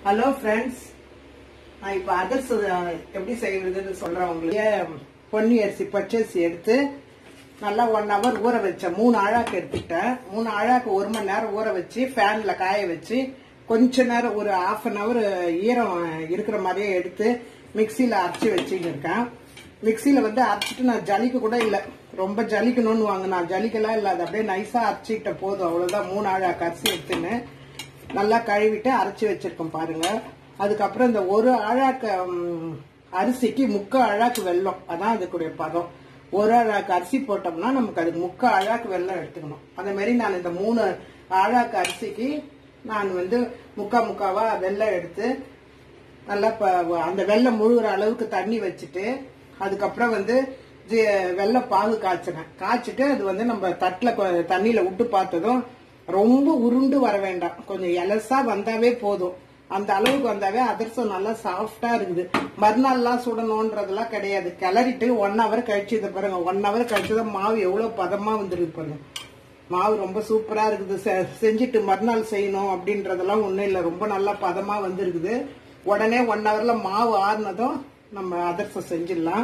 hello friends நான் இப்போ அதிர்சு எப்படி செய்யறதுன்னு சொல்றேன் உங்களுக்கு பொன்னி அரிசி பச்சரிசி எடுத்து நல்லா ஒன் ஹவர் ஊற வச்சேன் மூணு ஆழாக்கு எடுத்துக்கிட்டேன் மூணு ஆழாக்கு ஒரு மணி நேரம் ஊற வச்சு ஃபேன்ல காய வச்சு கொஞ்ச நேரம் ஒரு ஹாஃப் அன் ஹவர் ஈரம் இருக்கிற மாதிரியே எடுத்து மிக்சியில அரைச்சி வச்சுருக்கேன் மிக்சியில வந்து அரைச்சிட்டு நான் ஜலிக்க கூட இல்லை ரொம்ப ஜலிக்கணும்னு வாங்க நான் ஜலிக்கலாம் இல்லை அது அப்படியே நைஸா அரைச்சிக்கிட்ட போதும் அவ்வளவுதான் மூணு ஆழாக்கு அரிசி எடுத்துன்னு நல்லா கழுவிட்டு அரைச்சி வச்சிருக்கோம் பாருங்க அதுக்கப்புறம் இந்த ஒரு அழாக்க ம், அரிசிக்கு முக்க அழாக்கு வெல்லம் அதான் அதுக்குடைய பதம் ஒரு அழாக்கு அரிசி போட்டோம்னா நமக்கு அதுக்கு முக்க அழாக்கு வெல்லம் எடுத்துக்கணும் அதே மாதிரி நான் இந்த மூணு அழாக்கு அரிசிக்கு நான் வந்து முக்கா முக்காவா வெல்லம் எடுத்து நல்லா ப- அந்த வெல்லம் முழுகிற அளவுக்கு தண்ணி வச்சுட்டு அதுக்கப்புறம் வந்து ஜி- வெல்ல பாகு காய்ச்சினேன் காய்ச்சிட்டு அது வந்து நம்ம தட்டுல கொ- தண்ணியில விட்டு பார்த்ததும் ரொம்ப உருண்டு வர வேண்டாம் கொஞ்சம் எலசா வந்தாவே போதும் அந்த அளவுக்கு வந்தாவே அதிரசம் நல்லா சாஃப்டா இருக்குது மறுநாள்லாம் சுடணும்ன்றதெல்லாம் கிடையாது கிளறிட்டு ஒன் ஹவர் கழிச்சு இதை பாருங்க ஒன் ஹவர் கழிச்சுதான் மாவு எவ்வளவு பதமா வந்துருக்கு பாருங்க மாவு ரொம்ப சூப்பரா இருக்குது செ- செஞ்சுட்டு மறுநாள் செய்யணும் அப்படின்றதெல்லாம் ஒண்ணும் இல்லை ரொம்ப நல்லா பதமா வந்திருக்குது உடனே ஒன் ஹவர்ல மாவு ஆறுனதும் நம்ம அதிரசம் செஞ்சிடலாம்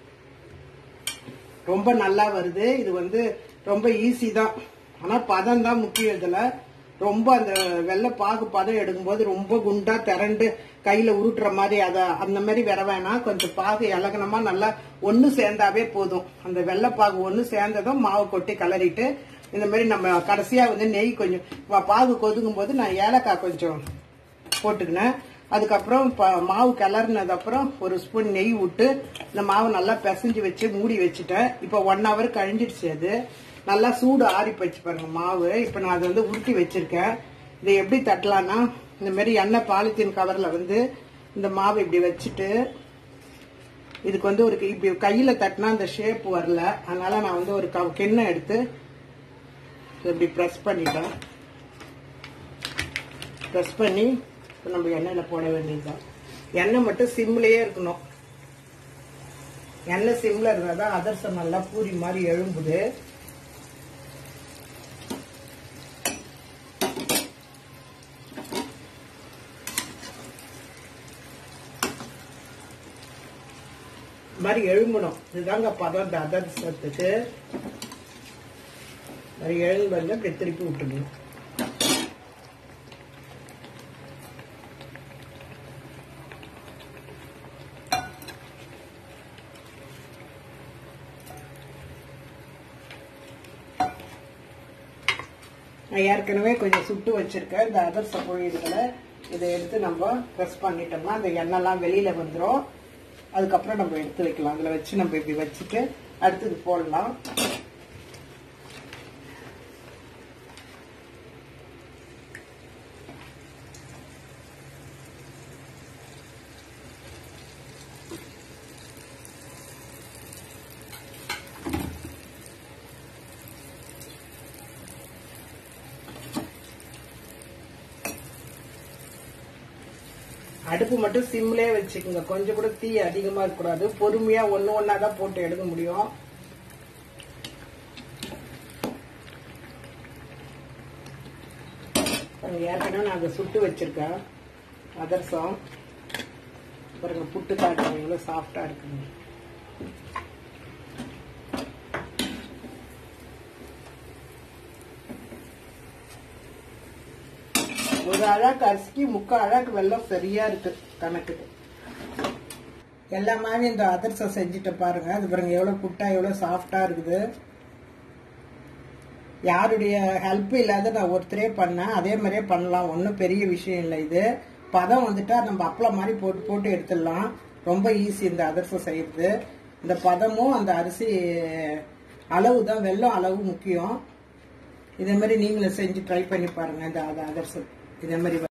ரொம்ப நல்லா வருது இது வந்து ரொம்ப ஈஸி தான் ஆனா பதம் தான் முக்கியம் இதுல ரொம்ப அந்த வெள்ளை பாகு பதம் எடுக்கும்போது ரொம்ப குண்டா திரண்டு கையில உருட்டுற மாதிரி அத அந்த மாதிரி வர வேணாம் கொஞ்சம் பாகு இலகனமா நல்லா ஒண்ணு சேர்ந்தாவே போதும் அந்த வெள்ளை பாகு ஒண்ணு சேர்ந்ததும் மாவு கொட்டி கிளறிட்டு இந்த மாதிரி நம்ம கடைசியா வந்து நெய் கொஞ்சம் பா- பாகு கொதுங்கும் போது நான் ஏலக்காய் கொஞ்சம் போட்டுக்கினேன் அதுக்கப்புறம் ப- மாவு கிளறினது அப்புறம் ஒரு ஸ்பூன் நெய் விட்டு இந்த மாவு நல்லா பிசைஞ்சு வச்சு மூடி வச்சுட்டேன் இப்போ ஒன் ஹவர் கழிஞ்சிடுச்சு அது நல்லா சூடு ஆறி போச்சு பாருங்க மாவு இப்போ நான் அதை வந்து உருட்டி வச்சிருக்கேன் இதை எப்படி தட்டலாம்னா இந்த மாதிரி எண்ணெய் பாலித்தீன் கவர்ல வந்து இந்த மாவு இப்படி வச்சுட்டு இதுக்கு வந்து ஒரு இப்படி கையில தட்டினா அந்த ஷேப் வரல அதனால நான் வந்து ஒரு க- கிண்ணம் எடுத்து இதை இப்படி ப்ரெஸ் பண்ணிட்டேன் ப்ரெஸ் பண்ணி இப்ப நம்ம எண்ணெயில் போட வேண்டியதுதான் எண்ணெய் மட்டும் சிம்லயே இருக்கணும் எண்ணெய் சிம்ல இருந்தால் தான் அதிரசம் நல்லா பூரி மாதிரி எழும்புது இந்த மாதிரி எழும்பணும் இதுதாங்க பதம் இந்த அதிரசத்துக்கு இந்த மாதிரி எழுந்து வந்து அப்படி திருப்பி விட்டுடணும் நான் ஏற்கனவே கொஞ்சம் சுட்டு வச்சிருக்கேன் இந்த அதர்ச பொழியுதுகளை இதை எடுத்து நம்ம ப்ரெஸ் பண்ணிட்டோம்னா அந்த எண்ணெய்லாம் வெளியில வந்துடும் அதுக்கப்புறம் நம்ம எடுத்து வைக்கலாம் அதில் வச்சு நம்ம இப்படி வச்சுட்டு அடுத்தது போடலாம் அடுப்பு மட்டும் சிம்லயே வச்சுக்கோங்க கொஞ்சம் கூட தீ அதிகமா இருக்கக்கூடாது பொறுமையா ஒண்ணு ஒண்ணா தான் போட்டு எடுக்க முடியும் பாருங்க, ஏற்கனவே நான் அதை சுட்டு வச்சிருக்கேன் அதர்சம் பாருங்க புட்டு காட்டுங்க எவ்வளவு சாஃப்டா இருக்குங்க ஒரு அழகு அரிசிக்கு முக்கால் அழகு வெல்லம் சரியா இருக்கு கணக்குக்கு எல்லாமே இந்த அதிரசம் செஞ்சுட்டு பாருங்க அது பாருங்க எவ்வளவு புட்டா எவ்வளவு சாஃப்டா இருக்குது யாருடைய ஹெல்ப் இல்லாத நான் ஒருத்தரே பண்ணேன் அதே மாதிரியே பண்ணலாம் ஒன்றும் பெரிய விஷயம் இல்லை இது பதம் வந்துட்டா நம்ம அப்பளம் மாதிரி போட்டு போட்டு எடுத்துடலாம் ரொம்ப ஈஸி இந்த அதிரசம் செய்யறது இந்த பதமும் அந்த அரிசி அளவு தான் வெல்லம் அளவு முக்கியம் இதே மாதிரி நீங்களும் செஞ்சு ட்ரை பண்ணி பாருங்க இந்த அதிரசம் இதே மாதிரி